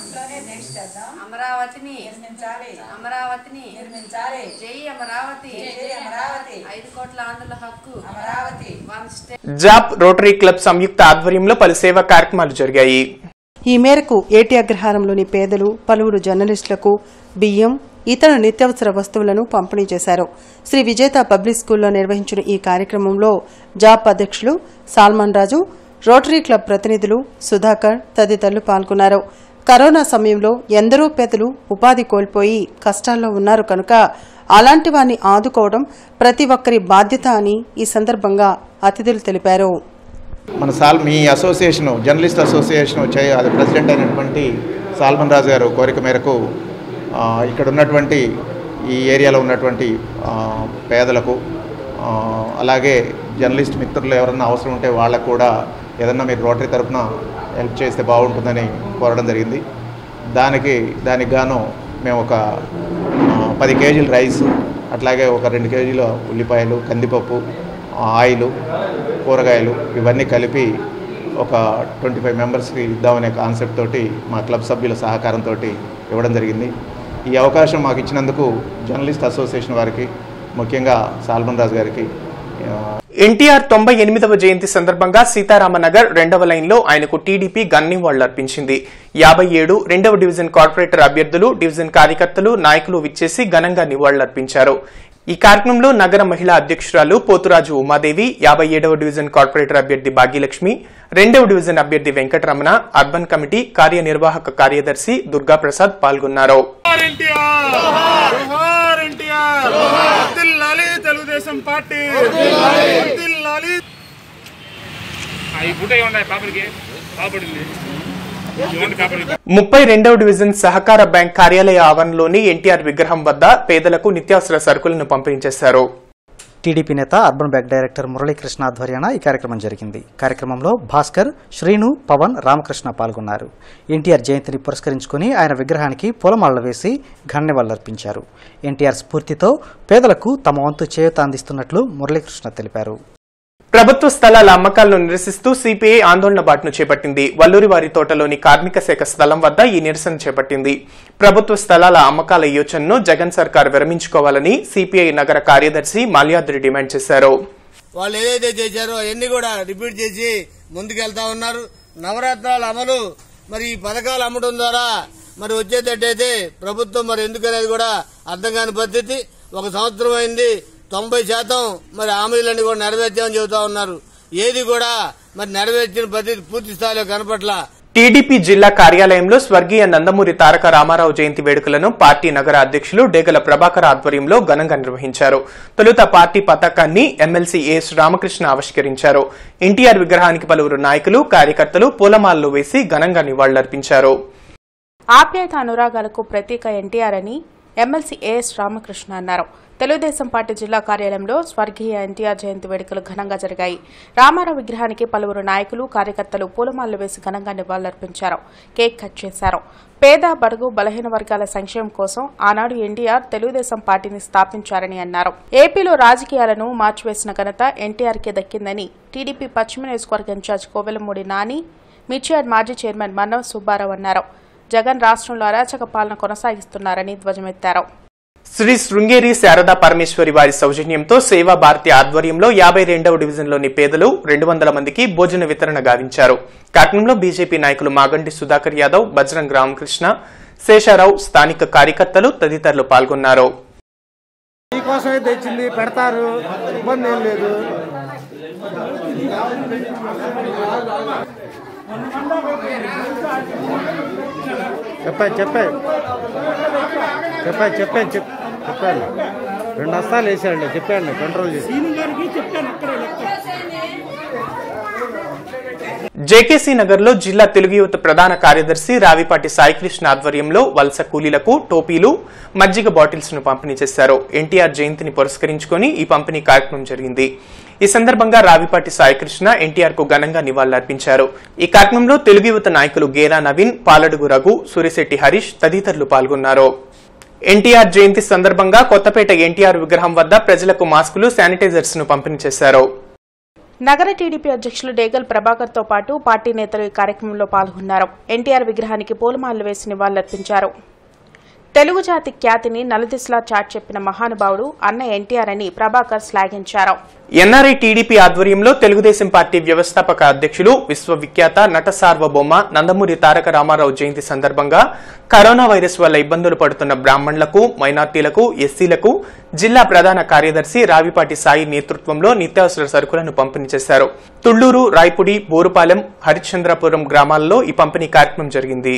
S: అమరావతిని నిర్మించాలి అమరావతిని నిర్మించాలి జై అమరావతి జై అమరావతి ఐదు కోట్ల ఆంధ్రుల హక్కు అమరావతి వన్ స్టేట్
A: జాప్ రోటరీ క్లబ్ సంయుక్త ఆధ్వర్యంలో పలు సేవా కార్యక్రమాలు జరిగాయి
C: ఈ మేరకు ఏటి అగ్రహారంలోని పేదలు పలువురు జర్నలిస్టులకు బియ్యం ఇతర నిత్యావసర వస్తువులను పంపిణీ చేశారు శ్రీ విజేత పబ్లిక్ స్కూల్లో నిర్వహించిన ఈ కార్యక్రమంలో జాప్ అధ్యక్షులు సాల్మాన్ రాజు రోటరీ క్లబ్ ప్రతినిధులు సుధాకర్ తదితరులు పాల్గొన్నారు కరోనా సమయంలో ఎందరో పేదలు ఉపాధి కోల్పోయి కష్టాల్లో ఉన్నారు కనుక అలాంటి వారిని ఆదుకోవడం ప్రతి ఒక్కరి బాధ్యత అని ఈ సందర్భంగా అతిథులు తెలిపారు
T: మన సాల్ మీ అసోసియేషన్ జర్నలిస్ట్ అసోసియేషన్ చే అది ప్రెసిడెంట్ అయినటువంటి సాల్మన్ రాజు గారు కోరిక మేరకు ఆ, ఇక్కడ ఉన్నటువంటి ఈ ఏరియాలో ఉన్నటువంటి ఆ, పేదలకు ఆ, అలాగే జర్నలిస్ట్ మిత్రులు ఎవరన్నా అవసరం ఉంటే వాళ్ళకు కూడా ఏదన్నా మీరు రోటరీ తరఫున హెల్ప్ చేస్తే బాగుంటుందని కోరడం జరిగింది దానికి దానికి గాను మేము ఒక ఆ, పది కేజీల రైస్ అట్లాగే ఒక రెండు కేజీల ఉల్లిపాయలు కందిపప్పు ఆయిల్ కూరగాయలు ఇవన్నీ కలిపి ఒక ట్వంటీ ఫైవ్ మెంబర్స్కి ఇద్దామనే కాన్సెప్ట్ తోటి మా క్లబ్ సభ్యుల సహకారంతో ఇవ్వడం జరిగింది ఈ అవకాశం మాకు ఇచ్చినందుకు జర్నలిస్ట్ అసోసియేషన్ వారికి ముఖ్యంగా సాల్మన్ రాజు గారికి ఆ,
A: ఎన్టీఆర్ తొంభై ఎనిమిదవ జయంతి సందర్భంగా సీతారామనగర్ రెండవ లైన్లో ఆయనకు టీడీపీ గన్ నివాళులర్పించింది యాభై ఏడు రెండవ డివిజన్ కార్పొరేటర్ అభ్యర్థులు డివిజన్ కార్యకర్తలు నాయకులు విచ్చేసి ఘనంగా నివాళులర్పించారు ఈ కార్యక్రమంలో నగర మహిళా అధ్యక్షురాలు పోతురాజు ఉమాదేవి యాభై ఏడవ డివిజన్ కార్పొరేటర్ అభ్యర్థి భాగ్యలక్ష్మి రెండవ డివిజన్ అభ్యర్థి వెంకటరమణ అర్బన్ కమిటీ కార్యనిర్వాహక కార్యదర్శి దుర్గాప్రసాద్ పాల్గొన్నారు
U: జోహార్ ఎన్టీఆర్ వర్ధిల్లాలి తెలుగుదేశం పార్టీ వర్ధిల్లాలి
V: ఈ ఫుడ్ అయి ఉన్నాయి పాపడికి పాపడింది ఇవ్వండి కాపడికి
A: ముప్పై రెండవ డివిజన్ సహకార బ్యాంక్ కార్యాలయ ఆవరణలోని ఎన్టీఆర్ విగ్రహం వద్ద పేదలకు నిత్యావసర సరుకులను పంపిణీ చేశారు
F: టీడీపీ నేత అర్బన్ బ్యాంక్ డైరెక్టర్ మురళీకృష్ణ ఆధ్వర్యాన ఈ కార్యక్రమం జరిగింది కార్యక్రమంలో భాస్కర్ శ్రీను పవన్ రామకృష్ణ పాల్గొన్నారు ఎన్టీఆర్ జయంతిని పురస్కరించుకుని ఆయన విగ్రహానికి పూలమాలలు వేసి ఘన్యవాళులర్పించారు ఎన్టీఆర్ స్ఫూర్తితో పేదలకు తమ వంతు చేయూత అందిస్తున్నట్లు మురళీకృష్ణ తెలిపారు
A: ప్రభుత్వ స్థలాల అమ్మకాలను నిరసిస్తూ సిపిఐ ఆందోళన బాటును చేపట్టింది వల్లూరివారి తోటలోని కార్మిక శాఖ స్థలం వద్ద ఈ నిరసన చేపట్టింది ప్రభుత్వ స్థలాల అమ్మకాల యోచనను జగన్ సర్కార్ విరమించుకోవాలని సిపిఐ నగర కార్యదర్శి మాల్యాద్రి డిమాండ్ చేశారు
W: వాళ్ళు ఏదైతే చేశారో అవన్నీ కూడా రిపీట్ చేసి ముందుకెళ్తా ఉన్నారు నవరత్నాల అమలు మరి ఈ పథకాలు అమ్మడం ద్వారా మరి వచ్చేటట్టయితే ప్రభుత్వం మరి ఎందుకనేది కూడా అర్థం కాని పరిస్థితి ఒక సంవత్సరం అయింది తొంభై శాతం మరి హామీలన్నీ కూడా నెరవేర్చామని చెబుతా ఉన్నారు ఏది కూడా మరి నెరవేర్చిన పద్ధతి పూర్తి స్థాయిలో కనపట్ల
A: టీడీపీ జిల్లా కార్యాలయంలో స్వర్గీయ నందమూరి తారక రామారావు జయంతి వేడుకలను పార్టీ నగర అధ్యక్షులు డేగల ప్రభాకర్ ఆధ్వర్యంలో ఘనంగా నిర్వహించారు తొలుత పార్టీ పతాకాన్ని ఎమ్మెల్సీ ఎస్ రామకృష్ణ ఆవిష్కరించారు ఎన్టీఆర్ విగ్రహానికి పలువురు నాయకులు కార్యకర్తలు పూలమాలలు వేసి ఘనంగా నివాళులర్పించారు
B: ఆప్యాయత అనురాగాలకు ప్రతీక ఎన్టీఆర్ అని ఎమ్మెల్సీ ఏఎస్ రామకృష్ణ అన్నారు తెలుగుదేశం పార్టీ జిల్లా కార్యాలయంలో స్వర్గీయ ఎన్టీఆర్ జయంతి వేడుకలు ఘనంగా జరిగాయి రామారావు విగ్రహానికి పలువురు నాయకులు కార్యకర్తలు పూలమాలలు వేసి ఘనంగా నివాళులర్పించారు కేక్ కట్ చేశారు పేద బడుగు బలహీన వర్గాల సంక్షేమం కోసం ఆనాడు ఎన్టీఆర్ తెలుగుదేశం పార్టీని స్థాపించారని అన్నారు ఏపీలో రాజకీయాలను మార్చివేసిన ఘనత ఎన్టీఆర్కే దక్కిందని టీడీపీ పశ్చిమ నియోజకవర్గ ఇన్ఛార్జ్ కోవెలమూడి నాని మిర్చియాడ్ మాజీ చైర్మన్ మన్నవ్ సుబ్బారావు అన్నారు జగన్ రాష్ట్రంలో అరాచక పాలన కొనసాగిస్తున్నారని ధ్వజమెత్తారు
A: శ్రీ శృంగేరి శారదా పరమేశ్వరి వారి సౌజన్యంతో సేవా భారతి ఆధ్వర్యంలో యాభై రెండవ డివిజన్లోని పేదలు రెండు వందల మందికి భోజన వితరణ గావించారు కార్యక్రమంలో బీజేపీ నాయకులు మాగంటి సుధాకర్ యాదవ్ బజరంగ్ రామకృష్ణ శేషారావు స్థానిక కార్యకర్తలు తదితరులు పాల్గొన్నారు
D: మీకోసమే తెచ్చింది పెడతారు ఇబ్బంది ఏం లేదు చెప్పాయి చెప్పాయి చెప్పాయి చెప్పాను చెప్ చెప్పాను రెండు హస్తాలు వేసాడు చెప్పాను కంట్రోల్ చేసి
A: జేకేసీ నగర్ లో జిల్లా తెలుగు యువత ప్రధాన కార్యదర్శి రావిపాటి సాయికృష్ణ ఆధ్వర్యంలో వలస కూలీలకు టోపీలు మజ్జిగ బాటిల్స్ ను పంపిణీ చేశారు ఎన్టీఆర్ జయంతిని పురస్కరించుకొని ఈ పంపిణీ కార్యక్రమం జరిగింది ఈ సందర్భంగా రావిపాటి సాయికృష్ణ ఎన్టీఆర్ కు ఘనంగా నివాళులర్పించారు ఈ కార్యక్రమంలో తెలుగు యువత నాయకులు గేరా నవీన్ పాలడుగు రఘు సూరిశెట్టి హరీష్ తదితరులు పాల్గొన్నారు ఎన్టీఆర్ జయంతి సందర్భంగా కొత్తపేట ఎన్టీఆర్ విగ్రహం వద్ద ప్రజలకు మాస్కులు శానిటైజర్స్ ను పంపిణీ చేశారు
B: నగర టీడీపీ అధ్యక్షులు డేగల్ ప్రభాకర్ తో పాటు పార్టీ నేతలు ఈ కార్యక్రమంలో పాల్గొన్నారు ఎన్టీఆర్ విగ్రహానికి పూలమాలలు వేసి నివాళులర్పించారు తెలుగు జాతి ఖ్యాతిని నలుదిశలా చాటి చెప్పిన మహానుభావుడు అన్న ఎన్టీఆర్ అని ప్రభాకర్ శ్లాఘించారు
A: ఎన్ఆర్ఐ టీడీపీ ఆధ్వర్యంలో తెలుగుదేశం పార్టీ వ్యవస్థాపక అధ్యక్షులు విశ్వవిఖ్యాత నట సార్వభౌమ నందమూరి తారక రామారావు జయంతి సందర్భంగా కరోనా వైరస్ వల్ల ఇబ్బందులు పడుతున్న బ్రాహ్మణులకు మైనార్టీలకు ఎస్సీలకు జిల్లా ప్రధాన కార్యదర్శి రావిపాటి సాయి నేతృత్వంలో నిత్యావసర సరుకులను పంపిణీ చేశారు తుళ్లూరు రాయపుడి బోరుపాలెం హరిశ్చంద్రపురం గ్రామాల్లో ఈ పంపిణీ కార్యక్రమం జరిగింది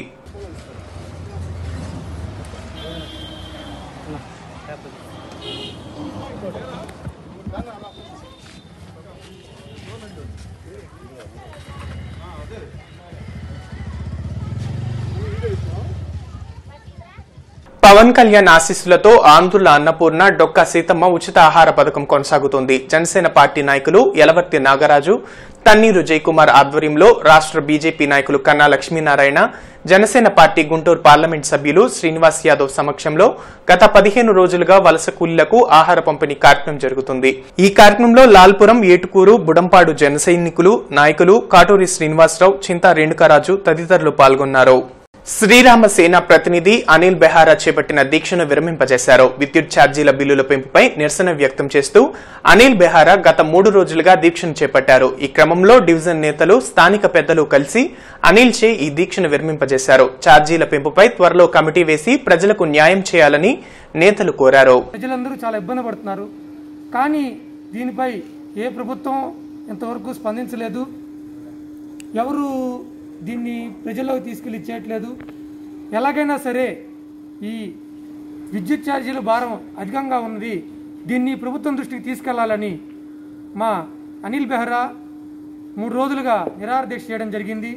A: పవన్ కళ్యాణ్ ఆశీస్సులతో ఆంధ్రుల అన్నపూర్ణ డొక్కా సీతమ్మ ఉచిత ఆహార పథకం కొనసాగుతోంది జనసేన పార్టీ నాయకులు యలవర్తి నాగరాజు తన్నీరు జయకుమార్ ఆధ్వర్యంలో రాష్ట్ర బీజేపీ నాయకులు కన్నా లక్ష్మీనారాయణ జనసేన పార్టీ గుంటూరు పార్లమెంట్ సభ్యులు శ్రీనివాస్ యాదవ్ సమక్షంలో గత పదిహేను రోజులుగా వలస కూలీలకు ఆహార పంపిణీ కార్యక్రమం జరుగుతుంది ఈ కార్యక్రమంలో లాల్పురం ఏటుకూరు బుడంపాడు జన సైనికులు నాయకులు కాటూరి శ్రీనివాసరావు చింతా రేణుకారాజు తదితరులు పాల్గొన్నారు శ్రీరామ సేన ప్రతినిధి అనిల్ బెహారా చేపట్టిన దీక్షను విరమింపజేశారు విద్యుత్ ఛార్జీల బిల్లుల పెంపుపై నిరసన వ్యక్తం చేస్తూ అనిల్ బెహారా గత మూడు రోజులుగా దీక్షను చేపట్టారు ఈ క్రమంలో డివిజన్ నేతలు స్థానిక పెద్దలు కలిసి అనిల్ చే ఈ దీక్షను విరమింపజేశారు ఛార్జీల పెంపుపై త్వరలో కమిటీ వేసి ప్రజలకు న్యాయం చేయాలని నేతలు కోరారు
E: ప్రజలందరూ చాలా ఇబ్బంది పడుతున్నారు కానీ దీనిపై ఏ ప్రభుత్వం ఇంతవరకు స్పందించలేదు ఎవరు దీన్ని ప్రజల్లోకి తీసుకెళ్ళి ఇచ్చేయట్లేదు ఎలాగైనా సరే ఈ విద్యుత్ ఛార్జీల భారం అధికంగా ఉన్నది దీన్ని ప్రభుత్వం దృష్టికి తీసుకెళ్లాలని మా అనిల్ బెహ్రా మూడు రోజులుగా నిరాహార దీక్ష చేయడం జరిగింది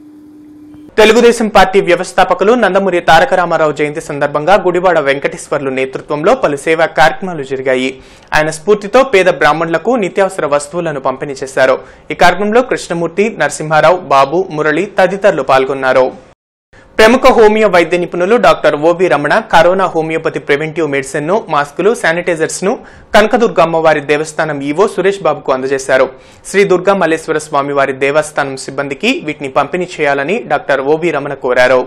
A: తెలుగుదేశం పార్టీ వ్యవస్థాపకులు నందమూరి తారక రామారావు జయంతి సందర్భంగా గుడివాడ వెంకటేశ్వర్లు నేతృత్వంలో పలు సేవా కార్యక్రమాలు జరిగాయి ఆయన స్ఫూర్తితో పేద బ్రాహ్మణులకు నిత్యావసర వస్తువులను పంపిణీ చేశారు ఈ కార్యక్రమంలో కృష్ణమూర్తి నరసింహారావు బాబు మురళి తదితరులు పాల్గొన్నారు ప్రముఖ హోమియో వైద్య నిపుణులు doctor OB Ramana corona homeopathy preventive medicine ను మాస్కులు శానిటైజర్స్ ను కనకదుర్గ అమ్మవారి దేవస్థానం ఈవో సురేష్ బాబుకు అందజేశారు శ్రీ దుర్గా మల్లేశ్వర స్వామి వారి దేవస్థానం సిబ్బందికి వీటిని పంపిణీ చేయాలని డాక్టర్ ఓబి రమణ కోరారు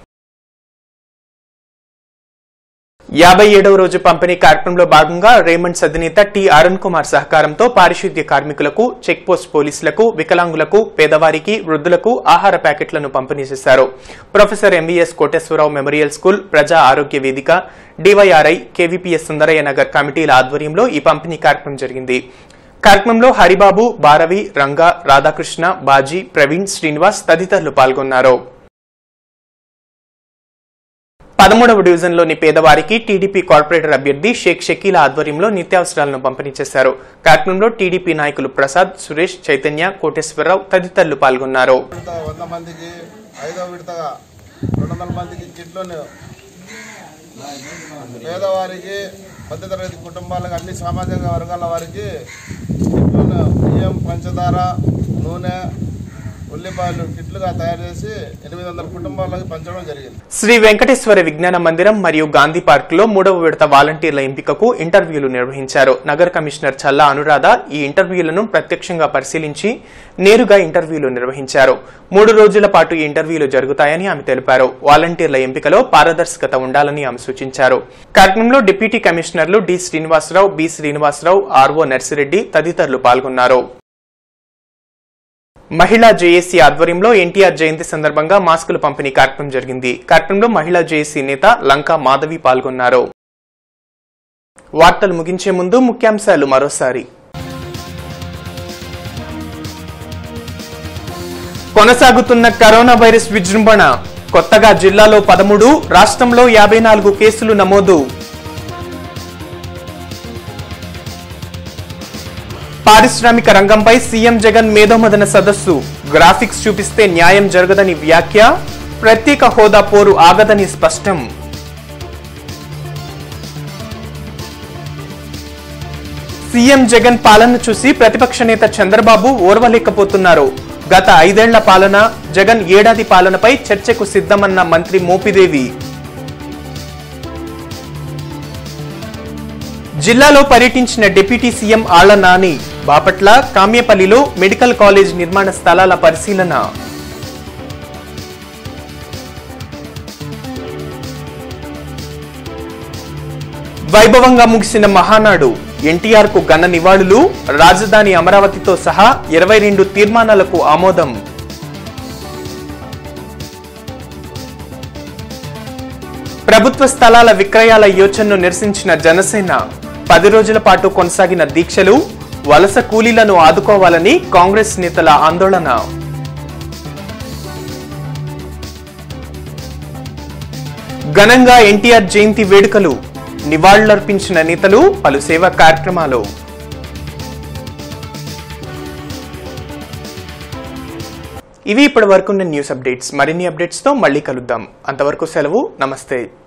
A: యాభై ఏడవ రోజు పంపిణీ కార్యక్రమంలో భాగంగా రేమండ్స్ అధినేత టి అరుణ్ కుమార్ సహకారంతో పారిశుద్ధ్య కార్మికులకు చెక్ పోస్ట్ పోలీసులకు వికలాంగులకు పేదవారికి వృద్ధులకు ఆహార ప్యాకెట్లను పంపిణీ చేశారు professor MVS Koteswara Rao memorial school ప్రజా ఆరోగ్య వేదిక డివైఆర్ఐ కేవీపీఎస్ సుందరయ్య నగర్ కమిటీల ఆధ్వర్యంలో ఈ పంపిణీ కార్యక్రమం జరిగింది కార్యక్రమంలో హరిబాబు భారవి రంగా రాధాకృష్ణ బాజీ ప్రవీణ్ శ్రీనివాస్ తదితరులు పాల్గొన్నారు పదమూడవ డివిజన్లోని పేదవారికి టీడీపీ కార్పొరేటర్ అభ్యర్థి షేక్ షకీల ఆధ్వర్యంలో నిత్యావసరాలను పంపిణీ చేశారు కార్యక్రమంలో టీడీపీ నాయకులు ప్రసాద్ సురేష్ చైతన్య కోటేశ్వరరావు తదితరులు పాల్గొన్నారు
H: వంద మందికి ఐదో విడతగా రెండు వందల మందికి కిట్లను పేదవారికి మధ్యతరగతి కుటుంబాలకు అన్ని సామాజిక వర్గాల వారికి కిట్లను బియ్యం పంచదార నూనె ఉల్లిపాయలు కిట్లుగా తయారు చేసి ఎనిమిది వందల కుటుంబాలకు పంచడం జరిగింది
A: శ్రీ వెంకటేశ్వర విజ్ఞాన మందిరం మరియు గాంధీ పార్క్ లో మూడవ విడత వాలంటీర్ల ఎంపికకు ఇంటర్వ్యూలు నిర్వహించారు నగర కమిషనర్ చల్లా అనురాధ ఈ ఇంటర్వ్యూలను ప్రత్యక్షంగా పరిశీలించి నేరుగా ఇంటర్వ్యూలు నిర్వహించారు మూడు రోజుల పాటు ఈ ఇంటర్వ్యూలు జరుగుతాయని ఆమె తెలిపారు వాలంటీర్ల ఎంపికలో పారదర్శకత ఉండాలని ఆమె సూచించారు కార్యక్రమంలో డిప్యూటీ కమిషనర్లు D Srinivasa Rao B Srinivasa Rao RO Narsi Reddy తదితరులు పాల్గొన్నారు మహిళా జేఏసీ ఆధ్వర్యంలో ఎన్టీఆర్ జయంతి సందర్భంగా మాస్కుల పంపిణీ కార్యక్రమం జరిగింది కార్యక్రమంలో మహిళా జేఏసీ నేత లంకా మాధవి పాల్గొన్నారు వార్తలు ముగించే ముందు ముఖ్యాంశాలు మరోసారి కొనసాగుతున్న కరోనా వైరస్ విజృంభణ కొత్తగా జిల్లాలో పదమూడు రాష్ట్రంలో యాభై నాలుగు కేసులు నమోదు పారిశ్రామిక రంగంపై సీఎం జగన్ మేధోమదన సదస్సు గ్రాఫిక్స్ చూపిస్తే న్యాయం జరగదని వ్యాఖ్య ప్రత్యేక హోదా పోరు ఆగదని స్పష్టం సీఎం జగన్ పాలన చూసి ప్రతిపక్ష నేత చంద్రబాబు ఓర్వలేకపోతున్నారు గత ఐదేళ్ల పాలన జగన్ ఏడాది పాలనపై చర్చకు సిద్ధమన్న మంత్రి మోపిదేవి జిల్లాలో పర్యటించిన డిప్యూటీ సీఎం ఆళ్ల నాని బాపట్ల కామ్యపల్లిలో మెడికల్ కాలేజ్ నిర్మాణ స్థలాల పరిశీలన వైభవంగా ముగిసిన మహానాడు ఎన్టీఆర్ కు ఘన నివాళులు రాజధాని అమరావతితో సహా ఇరవై రెండు తీర్మానాలకు ఆమోదం ప్రభుత్వ స్థలాల విక్రయాల యోచనను నిరసించిన జనసేన పది రోజుల పాటు కొనసాగిన దీక్షలు వలస కూలీలను ఆదుకోవాలని కాంగ్రెస్ నేతల ఆందోళన ఘనంగా ఎన్టీఆర్ జయంతి వేడుకలు నివాళులర్పించిన నేతలు పలు సేవా కార్యక్రమాలు ఇవి ఇప్పటి వరకున్న న్యూస్ అప్డేట్స్ మరిన్ని అప్డేట్స్తో మళ్ళీ కలుద్దాం అంతవరకు సెలవు నమస్తే